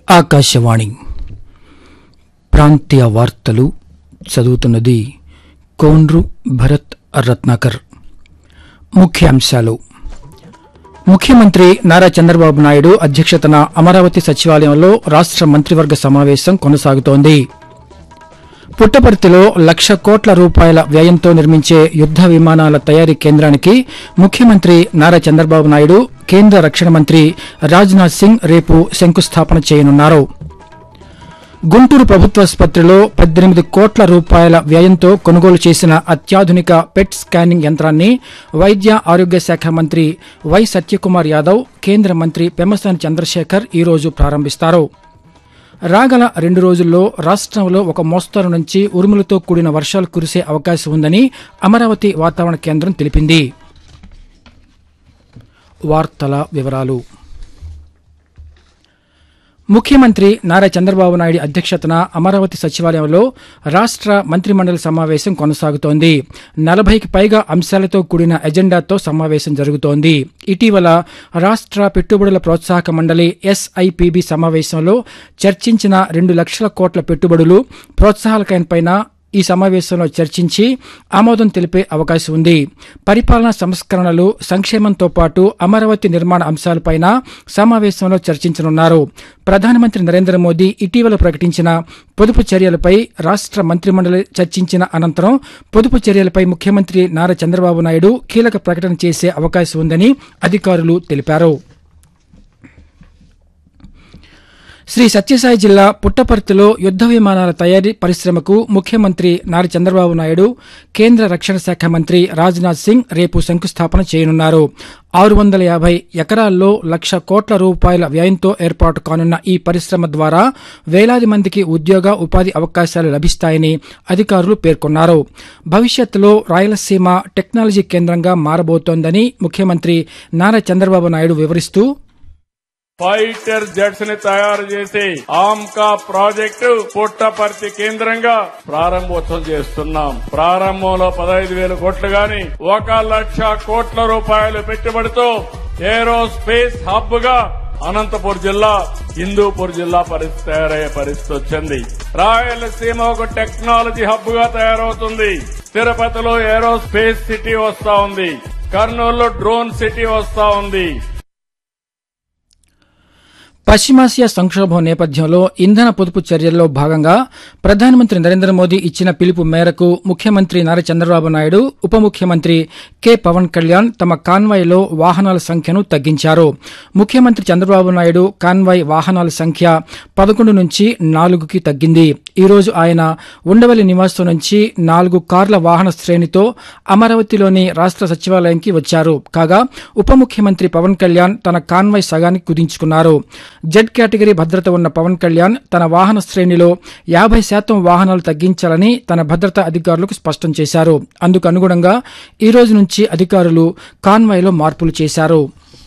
ఆకాశవాణి ప్రాంతీయ వార్తలు చదువుతున్నది కోన్రు భరత్ రత్నాకర్ ముఖ్యాంశాలు ముఖ్యమంత్రి నారా చంద్రబాబు నాయుడు అధ్యక్షతన అమరావతి సచివాలయంలో రాష్ట మంత్రివర్గ సమావేశం కొనసాగుతోంది పుట్టపర్తిలో లక్ష కోట్ల రూపాయల వ్యయంతో నిర్మించే యుద్ద విమానాల తయారీ కేంద్రానికి ముఖ్యమంత్రి నారా చంద్రబాబు నాయుడు కేంద్ర రక్షణ మంత్రి రాజ్నాథ్ సింగ్ రేపు శంకుస్థాపన చేయనున్నారు గుంటూరు ప్రభుత్వాసుపత్రిలో పద్దెనిమిది కోట్ల రూపాయల వ్యయంతో కొనుగోలు చేసిన అత్యాధునిక పెట్ స్కానింగ్ యంత్రాన్ని వైద్య ఆరోగ్య శాఖ మంత్రి వై సత్యకుమార్ యాదవ్ కేంద్ర మంత్రి పెమ్మసాని చంద్రశేఖర్ ఈ రోజు ప్రారంభిస్తారు రాగల రెండు రోజుల్లో రాష్ట్రంలో ఒక మోస్తరు నుంచి ఉరుములతో కూడిన వర్షాలు కురిసే అవకాశం ఉందని అమరావతి వాతావరణ కేంద్రం తెలిపింది వార్తల వివరాలు ముఖ్యమంత్రి నారా చంద్రబాబు నాయుడు అధ్యక్షతన అమరావతి సచివాలయంలో రాష్ట మంత్రిమండలి సమావేశం కొనసాగుతోంది నలభైకి పైగా అంశాలతో కూడిన ఎజెండాతో సమావేశం జరుగుతోంది ఇటీవల రాష్ట పెట్టుబడుల ప్రోత్సాహక మండలి ఎస్ఐపిబి సమావేశంలో చర్చించిన రెండు లక్షల కోట్ల పెట్టుబడులు ప్రోత్సాహకాలపైన ఈ సమావేశంలో చర్చించి ఆమోదం తెలిపే అవకాశం ఉంది పరిపాలనా సంస్కరణలు సంక్షేమంతో పాటు అమరావతి నిర్మాణ అంశాలపైన సమావేశంలో చర్చించనున్నారు ప్రధానమంత్రి నరేంద్ర మోదీ ఇటీవల ప్రకటించిన పొదుపు చర్యలపై రాష్ట మంత్రిమండలి చర్చించిన అనంతరం పొదుపు చర్యలపై ముఖ్యమంత్రి నారా చంద్రబాబు నాయుడు కీలక ప్రకటన చేసే అవకాశం ఉందని అధికారులు తెలిపారు శ్రీ సత్యసాయి జిల్లా పుట్టపర్తిలో యుద్ద విమానాల తయారీ పరిశ్రమకు ముఖ్యమంత్రి నారా చంద్రబాబు నాయుడు కేంద్ర రక్షణ శాఖ మంత్రి రాజ్నాథ్ సింగ్ రేపు శంకుస్థాపన చేయనున్నారు ఆరు వందల యాభై ఎకరాల్లో లక్ష కోట్ల రూపాయల వ్యయంతో ఏర్పాటు కానున్న ఈ పరిశ్రమ ద్వారా వేలాది మందికి ఉద్యోగ ఉపాధి అవకాశాలు లభిస్తాయని అధికారులు పేర్కొన్నారు భవిష్యత్తులో రాయలసీమ టెక్నాలజీ కేంద్రంగా మారబోతోందని ముఖ్యమంత్రి నారా చంద్రబాబు నాయుడు వివరిస్తూ ఫైటర్ జెట్స్ ని తయారు చేసి ఆమ్కా ప్రాజెక్టు పుట్టపర్తి కేంద్రంగా ప్రారంభోత్సవం చేస్తున్నాం ప్రారంభంలో పదహైదు వేల కోట్లు గాని ఒక లక్ష కోట్ల రూపాయలు పెట్టుబడితో ఏరోస్పేస్ హబ్ గా అనంతపూర్ జిల్లా హిందూపూర్ జిల్లా పరిస్థితి తయారయ్యే పరిస్థితి వచ్చింది రాయలసీమ ఒక టెక్నాలజీ హబ్ గా తయారవుతుంది తిరుపతిలో ఏరోస్పేస్ సిటీ వస్తా ఉంది కర్నూలులో డ్రోన్ సిటీ వస్తా ఉంది పశ్చిమాసియా సంక్షోభం నేపథ్యంలో ఇంధన పొదుపు చర్యల్లో భాగంగా ప్రధానమంత్రి నరేంద్ర మోదీ ఇచ్చిన పిలుపు మేరకు ముఖ్యమంత్రి నారా చంద్రబాబు నాయుడు ఉప ముఖ్యమంత్రి కె పవన్ కళ్యాణ్ తమ కాన్వాయ్లో వాహనాల సంఖ్యను తగ్గించారు ముఖ్యమంత్రి చంద్రబాబు నాయుడు కాన్వాయ్ వాహనాల సంఖ్య పదకొండు నుంచి నాలుగుకి తగ్గింది ఈ రోజు ఆయన ఉండవల్లి నివాసం నుంచి నాలుగు కార్ల వాహన శ్రేణితో అమరావతిలోని రాష్ట సచివాలయంకి వచ్చారు కాగా ఉప ముఖ్యమంత్రి పవన్ కళ్యాణ్ తన కాన్వాయ్ సగానికి కుదించుకున్నారు జెడ్ కేటగిరీ భద్రత ఉన్న పవన్ కళ్యాణ్ తన వాహన శ్రేణిలో యాభై శాతం వాహనాలు తగ్గించాలని తన భద్రతా అధికారులకు స్పష్టం చేశారు అందుకు అనుగుణంగా ఈ రోజు నుంచి అధికారులు కాన్వాయ్లో మార్పులు చేశారు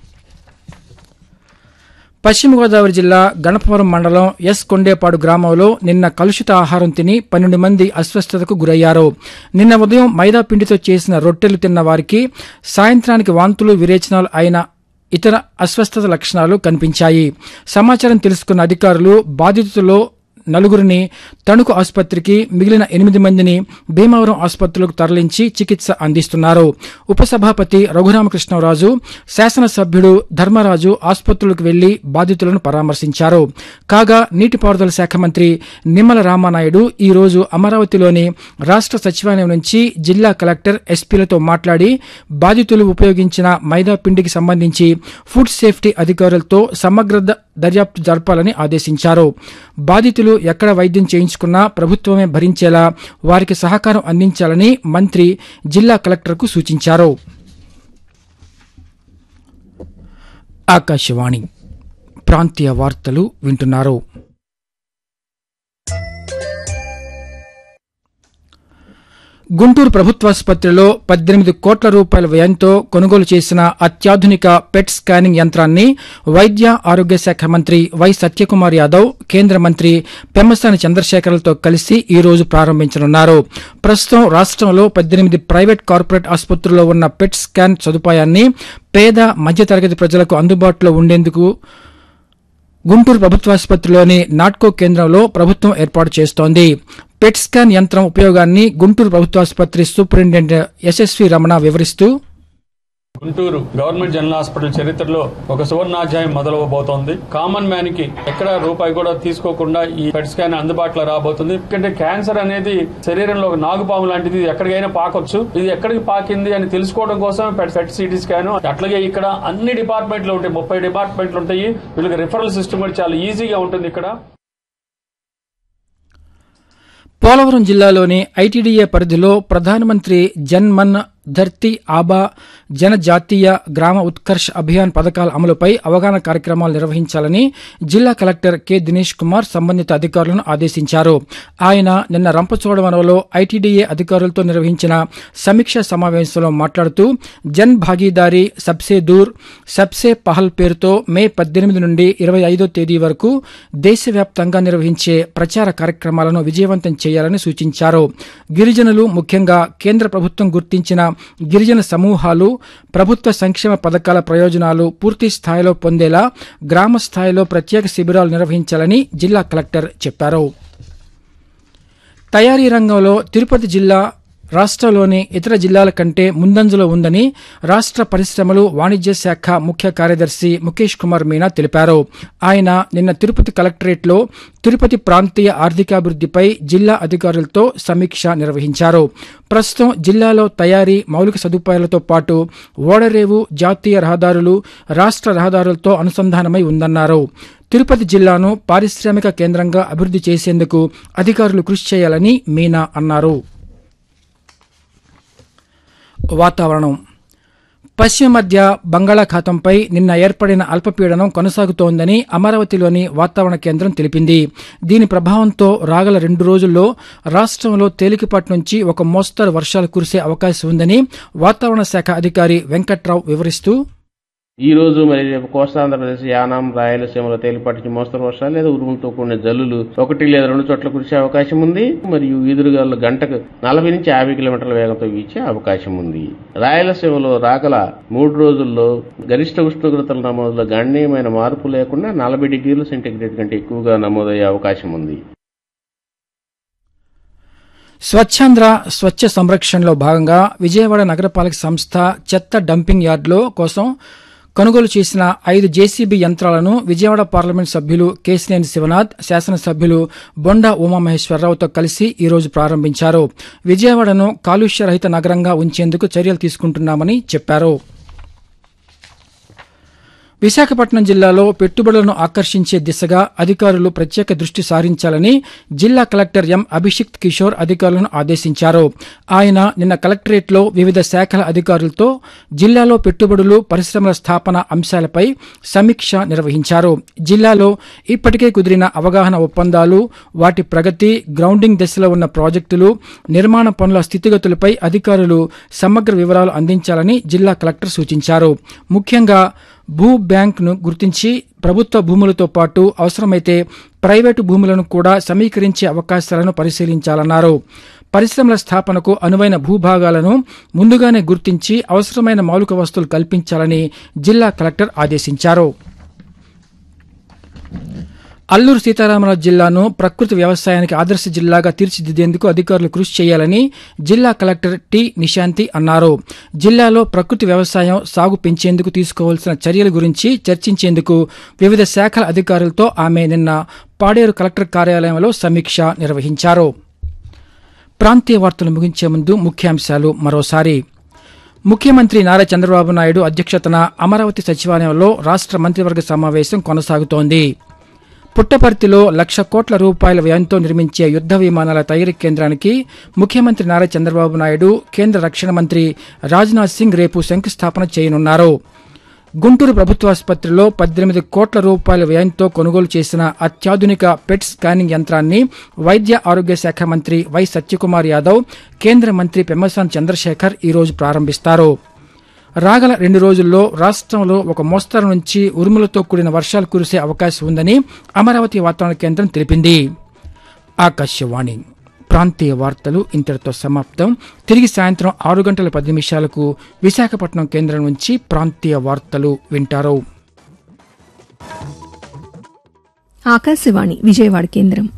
పశ్చిమ గోదావరి జిల్లా గణపవరం మండలం ఎస్ కొండేపాడు గ్రామంలో నిన్న కలుషిత ఆహారం తిని పన్నెండు మంది అస్వస్థతకు గురయ్యారు నిన్న ఉదయం మైదా పిండితో చేసిన రొట్టెలు తిన్న వారికి సాయంత్రానికి వాంతులు విరేచనాలు అయిన ఇతర అస్వస్థత లక్షణాలు కనిపించాయి సమాచారం తెలుసుకున్న అధికారులు బాధితుల్లో నలుగురిని తణుకు ఆసుపత్రికి మిగిలిన ఎనిమిది మందిని భీమవరం ఆసుపత్రులకు తరలించి చికిత్స అందిస్తున్నారు ఉపసభాపతి రఘురామకృష్ణరాజు శాసనసభ్యుడు ధర్మరాజు ఆసుపత్రులకు వెళ్లి బాధితులను పరామర్శించారు కాగా నీటిపారుదల శాఖ మంత్రి నిమ్మల రామానాయుడు ఈ రోజు అమరావతిలోని రాష్ట సచివాలయం నుంచి జిల్లా కలెక్టర్ ఎస్పీలతో మాట్లాడి బాధితులు ఉపయోగించిన మైదా పిండికి సంబంధించి ఫుడ్ సేఫ్టీ అధికారులతో సమగ్ర దర్యాప్తు జరపాలని ఆదేశించారు బాధితులు ఎక్కడ వైద్యం చేయించుకున్నా ప్రభుత్వమే భరించేలా వారికి సహకారం అందించాలని మంత్రి జిల్లా కలెక్టర్కు సూచించారు ఆకాశవాణి ప్రాంతీయ వార్తలు వింటున్నారు గుంటూరు ప్రభుత్వాసుపత్రిలో పద్దెనిమిది కోట్ల రూపాయల వ్యయంతో కొనుగోలు చేసిన అత్యాధునిక పెట్ స్కానింగ్ యంత్రాన్ని వైద్య ఆరోగ్య శాఖ మంత్రి వై సత్యకుమార్ యాదవ్ కేంద్ర మంత్రి పెమ్మసాని చంద్రశేఖర్లతో కలిసి ఈ రోజు ప్రారంభించనున్నారు ప్రస్తుతం రాష్ట్రంలో పద్దెనిమిది ప్రైవేట్ కార్పొరేట్ ఆసుపత్రుల్లో ఉన్న పెట్ స్కాన్ సదుపాయాన్ని పేద మధ్యతరగతి ప్రజలకు అందుబాటులో ఉండేందుకు గుంటూరు ప్రభుత్వాసుపత్రిలోని నాట్కో కేంద్రంలో ప్రభుత్వం ఏర్పాటు చేస్తోంది పెట్ స్కాన్ యంత్రం ఉపయోగాన్ని గుంటూరు ప్రభుత్వాసుపత్రి సూపరింటెండెంట్ యశస్వి రమణ వివరిస్తూ గుంటూరు గవర్నమెంట్ జనరల్ హాస్పిటల్ చరిత్రలో ఒక సువర్ణాధ్యాయం మొదలవబోతోంది కామన్ మ్యాన్ కి ఎక్కడ రూపాయి కూడా తీసుకోకుండా ఈ పెట్ స్కాన్ అందుబాటులో రాబోతుంది ఎందుకంటే క్యాన్సర్ అనేది శరీరంలో ఒక నాగుపాము లాంటిది ఇది ఎక్కడికైనా పాకొచ్చు ఇది ఎక్కడికి పాకింది అని తెలుసుకోవడం కోసం పెట్ పెట్ సిటీ స్కాన్ అట్లాగే ఇక్కడ అన్ని డిపార్ట్మెంట్లు ఉంటాయి ముప్పై డిపార్ట్మెంట్లు ఉంటాయి వీళ్ళకి రిఫరల్ సిస్టమ్ కూడా చాలా ఈజీగా ఉంటుంది ఇక్కడ పోలవరం జిల్లాలోని ఐటీడీఏ పరిధిలో ప్రధానమంత్రి జన్ మన్ ధర్తీ ఆబా జనజాతీయ గ్రామ ఉత్కర్ష్ అభియాన్ పథకాల అమలుపై అవగాహన కార్యక్రమాలు నిర్వహించాలని జిల్లా కలెక్టర్ కె దినేష్ కుమార్ సంబంధిత అధికారులను ఆదేశించారు ఆయన నిన్న రంపచోడవరంలో ఐటీడీఏ అధికారులతో నిర్వహించిన సమీక్ష సమావేశంలో మాట్లాడుతూ జన్ భాగీదారీ సబ్సే దూర్ సబ్సే పహల్ పేరుతో మే పద్దెనిమిది నుండి ఇరవై ఐదో తేదీ వరకు దేశవ్యాప్తంగా నిర్వహించే ప్రచార కార్యక్రమాలను విజయవంతం చేయాలని సూచించారు గిరిజనులు ముఖ్యంగా కేంద్ర ప్రభుత్వం గుర్తించిన గిరిజన సమూహాలు ప్రభుత్వ సంక్షేమ పథకాల ప్రయోజనాలు పూర్తి స్థాయిలో పొందేలా గ్రామ స్థాయిలో ప్రత్యేక శిబిరాలు నిర్వహించాలని జిల్లా కలెక్టర్ చెప్పారు తయారీ రంగంలో తిరుపతి జిల్లా రాష్ట్రంలోని ఇతర జిల్లాల కంటే ముందంజలో ఉందని రాష్ట్ర పరిశ్రమలు వాణిజ్య శాఖ ముఖ్య కార్యదర్శి ముఖేష్ కుమార్ మీనా తెలిపారు ఆయన నిన్న తిరుపతి కలెక్టరేట్లో తిరుపతి ప్రాంతీయ ఆర్థికాభివృద్దిపై జిల్లా అధికారులతో సమీక్ష నిర్వహించారు ప్రస్తుతం జిల్లాలో తయారీ మౌలిక సదుపాయాలతో పాటు ఓడరేవు జాతీయ రహదారులు రాష్ట్ర రహదారులతో అనుసంధానమై ఉందన్నారు తిరుపతి జిల్లాను పారిశ్రామిక కేంద్రంగా అభివృద్ది చేసేందుకు అధికారులు కృషి చేయాలని మీనా అన్నారు వాతావరణం పశ్చిమ మధ్య బంగాళాఖాతంపై నిన్న ఏర్పడిన అల్పపీడనం కొనసాగుతోందని అమరావతిలోని వాతావరణ కేంద్రం తెలిపింది దీని ప్రభావంతో రాగల రెండు రోజుల్లో రాష్ట్రంలో తేలికపాటి నుంచి ఒక మోస్తరు వర్షాలు కురిసే అవకాశం ఉందని వాతావరణ శాఖ అధికారి వెంకట్రావు వివరిస్తూ ఈ రోజు మరి రేపు కోస్తాంధ్రప్రదేశ్ యానాం రాయలసీమలో తేలిపాటి నుంచి మోస్తరు వర్షాలు లేదా ఉరుములతో కూడిన జల్లులు ఒకటి లేదా రెండు చోట్ల కురిసే అవకాశం ఉంది మరియు ఈదురుగాలు గంటకు నలభై నుంచి యాభై కిలోమీటర్ల వేగంతో వీచే అవకాశం ఉంది రాయలసీమలో రాగల మూడు రోజుల్లో గరిష్ట ఉష్ణోగ్రతల నమోదులో గణనీయమైన మార్పు లేకుండా నలభై డిగ్రీల సెంటీగ్రేడ్ కంటే ఎక్కువగా నమోదయ్యే అవకాశం ఉంది స్వచ్ఛాంధ్ర స్వచ్ఛ సంరక్షణలో భాగంగా విజయవాడ నగరపాలక సంస్థ చెత్త డంపింగ్ యార్డులో కోసం కొనుగోలు చేసిన ఐదు జేసీబీ యంత్రాలను విజయవాడ పార్లమెంట్ సభ్యులు కేసినేని శివనాథ్ శాసనసభ్యులు బొండా ఉమామహేశ్వరరావుతో కలిసి ఈ రోజు ప్రారంభించారు విజయవాడను కాలుష్య రహిత నగరంగా ఉంచేందుకు చర్యలు తీసుకుంటున్నామని చెప్పారు విశాఖపట్నం జిల్లాలో పెట్టుబడులను ఆకర్షించే దిశగా అధికారులు ప్రత్యేక దృష్టి సారించాలని జిల్లా కలెక్టర్ ఎం అభిషిక్త్ కిషోర్ అధికారులను ఆదేశించారు ఆయన నిన్న కలెక్టరేట్లో వివిధ శాఖల అధికారులతో జిల్లాలో పెట్టుబడులు పరిశ్రమల స్థాపన అంశాలపై సమీక్ష నిర్వహించారు జిల్లాలో ఇప్పటికే కుదిరిన అవగాహన ఒప్పందాలు వాటి ప్రగతి గ్రౌండింగ్ దశలో ఉన్న ప్రాజెక్టులు నిర్మాణ పనుల స్థితిగతులపై అధికారులు సమగ్ర వివరాలు అందించాలని జిల్లా కలెక్టర్ సూచించారు ముఖ్యంగా భూ బ్యాంక్ ను గుర్తించి ప్రభుత్వ భూములతో పాటు అవసరమైతే ప్రైవేటు భూములను కూడా సమీకరించే అవకాశాలను పరిశీలించాలన్నారు పరిశ్రమల స్థాపనకు అనువైన భూభాగాలను ముందుగానే గుర్తించి అవసరమైన మౌలిక వస్తువులు కల్పించాలని జిల్లా కలెక్టర్ ఆదేశించారు అల్లూరు సీతారామరాజు జిల్లాను ప్రకృతి వ్యవసాయానికి ఆదర్శ జిల్లాగా తీర్చిదిద్దేందుకు అధికారులు కృషి చేయాలని జిల్లా కలెక్టర్ టి నిశాంతి అన్నారు జిల్లాలో ప్రకృతి వ్యవసాయం సాగు పెంచేందుకు తీసుకోవాల్సిన చర్యల గురించి చర్చించేందుకు వివిధ శాఖల అధికారులతో ఆమె నిన్న పాడేరు కలెక్టర్ కార్యాలయంలో సమీక్ష నిర్వహించారు ప్రాంతీయ వార్తలు ముగించే ముందు ముఖ్యాంశాలు మరోసారి ముఖ్యమంత్రి నారా చంద్రబాబు నాయుడు అధ్యక్షతన అమరావతి సచివాలయంలో రాష్ట్ర మంత్రివర్గ సమావేశం కొనసాగుతోంది పుట్టపర్తిలో లక్ష కోట్ల రూపాయల వ్యయంతో నిర్మించే యుద్ద విమానాల తయారీ కేంద్రానికి ముఖ్యమంత్రి నారా చంద్రబాబు నాయుడు కేంద్ర రక్షణ మంత్రి రాజ్నాథ్ సింగ్ రేపు శంకుస్థాపన చేయనున్నారు గుంటూరు ప్రభుత్వాసుపత్రిలో పద్దెనిమిది కోట్ల రూపాయల వ్యయంతో కొనుగోలు చేసిన అత్యాధునిక పెట్ స్కానింగ్ యంత్రాన్ని వైద్య ఆరోగ్య శాఖ మంత్రి వై సత్యకుమార్ యాదవ్ కేంద్ర మంత్రి పెమ్మసాని చంద్రశేఖర్ ఈ రోజు ప్రారంభిస్తారు రాగల రెండు రోజుల్లో రాష్ట్రంలో ఒక మోస్తరు నుంచి ఉరుములతో కూడిన వర్షాలు కురిసే అవకాశం ఉందని అమరావతి వాతావరణ కేంద్రం తెలిపింది ఆకాశవాణి ప్రాంతీయ వార్తలు ఇంతటితో సమాప్తం తిరిగి సాయంత్రం ఆరు గంటల పది నిమిషాలకు విశాఖపట్నం కేంద్రం నుంచి ప్రాంతీయ వార్తలు వింటారు ఆకాశవాణి విజయవాడ కేంద్రం